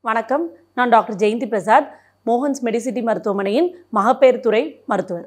வணக்கம் நான் doctor Jayanthi Prasad Mohan's Medicity மருத்துவமனையின் மகப்பேறு துறை மருத்துவர்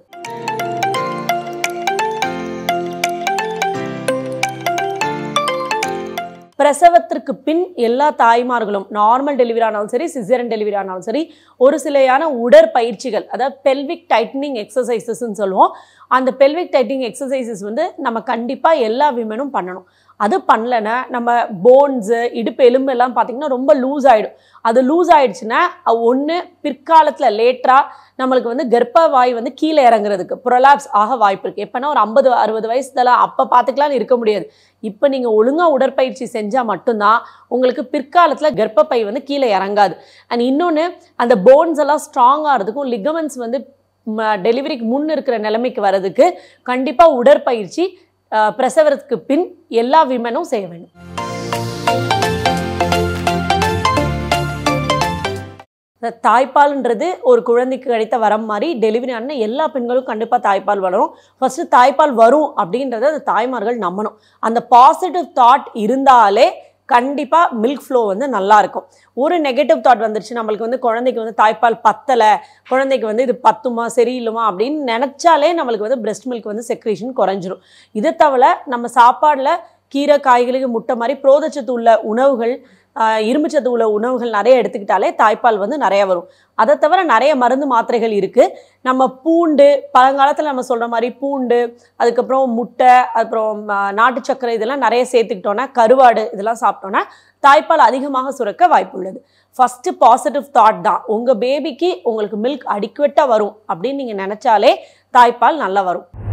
பிரசவத்திற்கு பின் எல்லா தாய்மார்களும் நார்மல் டெலிவரி ஆனாலும் சரி சிசேரியன் டெலிவரி ஆனாலும் சரி ஒரு சிலையான உடற்பயிற்சிகள் அதாவது பெல்விக் டைட்டனிங் எக்ஸசைசஸ்ன்னு சொல்லுவோம் அந்த பெல்விக் டைட்டனிங் எக்ஸசைசஸ் வந்து நம்ம கண்டிப்பாக எல்லா விமனும் பண்ணணும் அது பண்ணலைன்னா நம்ம போன்ஸு இடுப்பு எலும்பு எல்லாம் பார்த்திங்கன்னா ரொம்ப லூஸ் ஆகிடும் அது லூஸ் ஆயிடுச்சுன்னா ஒன்று பிற்காலத்தில் லேட்டராக நம்மளுக்கு வந்து கர்ப்பவாய் வந்து கீழே இறங்குறதுக்கு ப்ரொலாப்ஸ் ஆக வாய்ப்பு இருக்குது எப்போனா ஒரு ஐம்பது அறுபது வயசுல அப்போ பார்த்துக்கலாம்னு இருக்க முடியாது இப்போ நீங்கள் ஒழுங்காக உடற்பயிற்சி செஞ்சால் மட்டும்தான் உங்களுக்கு பிற்காலத்தில் கர்ப்பப்பை வந்து கீழே இறங்காது அண்ட் இன்னொன்று அந்த போன்ஸ் எல்லாம் ஸ்ட்ராங் ஆகிறதுக்கும் லிகமெண்ட்ஸ் வந்து டெலிவரிக்கு முன் இருக்கிற நிலைமைக்கு வர்றதுக்கு கண்டிப்பாக உடற்பயிற்சி அஹ், பிரசவத்துக்கு பின் எல்லா விமனும் செய்ய வேண்டும் இந்த தாய்ப்பால்ன்றது ஒரு குழந்தைக்கு கிடைத்த வரம் மாதிரி டெலிவரி ஆன எல்லா பெண்களும் கண்டிப்பாக தாய்ப்பால் வளரும் ஃபர்ஸ்ட் தாய்ப்பால் வரும் அப்படின்றத அந்த தாய்மார்கள் நம்பணும் அந்த பாசிட்டிவ் தாட் இருந்தாலே கண்டிப்பாக மில்க் ஃப்ளோ வந்து நல்லா இருக்கும் ஒரு நெகட்டிவ் தாட் வந்துருச்சு நம்மளுக்கு வந்து குழந்தைக்கு வந்து தாய்ப்பால் பத்தலை குழந்தைக்கு வந்து இது பத்துமா சரியில்லுமா அப்படின்னு நினச்சாலே நம்மளுக்கு வந்து பிரஸ்ட் மில்க் வந்து செக்ரேஷன் குறைஞ்சிரும் இதை தவிர நம்ம சாப்பாடில் கீரை காய்கறிகள் முட்டை மாதிரி புரோதச்சத்து உள்ள உணவுகள் ஆஹ் இரும்புச்சத்து உள்ள உணவுகள் நிறைய எடுத்துக்கிட்டாலே தாய்ப்பால் வந்து நிறைய வரும் அதை தவிர நிறைய மருந்து மாத்திரைகள் இருக்குது நம்ம பூண்டு பழங்காலத்தில் நம்ம சொல்கிற மாதிரி பூண்டு அதுக்கப்புறம் முட்டை அப்புறம் ஆஹ் நாட்டு சர்க்கரை இதெல்லாம் நிறைய சேர்த்துக்கிட்டோன்னா கருவாடு இதெல்லாம் சாப்பிட்டோன்னா தாய்ப்பால் அதிகமாக சுரக்க வாய்ப்பு உள்ளது ஃபஸ்ட்டு பாசிட்டிவ் தாட் தான் உங்கள் பேபிக்கு உங்களுக்கு மில்க் அடிக்குவேட்டாக வரும் அப்படின்னு நீங்கள் நினச்சாலே தாய்ப்பால் நல்லா வரும்